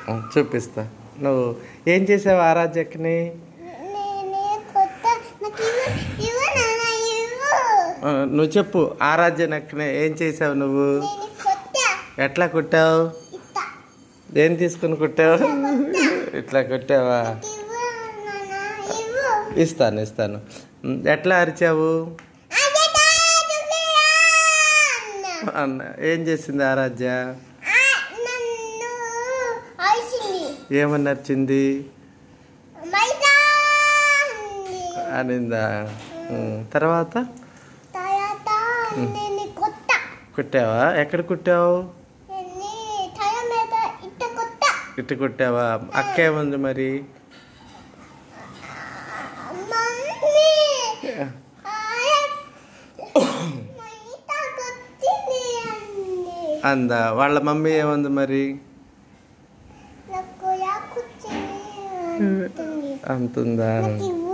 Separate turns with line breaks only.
ఉం, చూపిస్తా నువ్వు ఏం చేసావు ఆరాధ్యక్కని
నేనే కొత్త నాకు ఇవ్వు ఇవ్వు నాన్న ఇవ్వు
ఆ, నువ్వు చెప్పు ఆరాధ్యనక్కని ఏం చేసావు నువ్వు
నేను కొత్త
ఎట్లా కుట్టావు
ఇత్త
ఏం తీసుకుని కుట్టావు ఇట్లా కుట్టావా
ఇవ్వు నాన్న ఇవ్వు
ఇస్తాను ఇస్తాను ఉం, ఎట్లా అరిచావు
అజట చుకియా అన్న
అన్న ఏం చేసింది ఆరాధ్య
ఆ, నన్ను అరిచింది
ఏమని నచ్చింది
మైదా అంది.
అనిందా ఉం, తర్వాత
తర్వాత నేను కొత్త
కుట్టావా ఎక్కడ కుట్టావు
నేను తల మీద ఇట్ట కొత్త
ఇటు కుట్టావా అక్క ఏముంది మరి
మమ్మీ మైదా కొట్టింది అంది
అందా వాళ్ళ మమ్మీ ఏముంది మరి
నాకు యాకుచ్చింది అంటుంది
అంతుందా
నాకు ఇవ్వు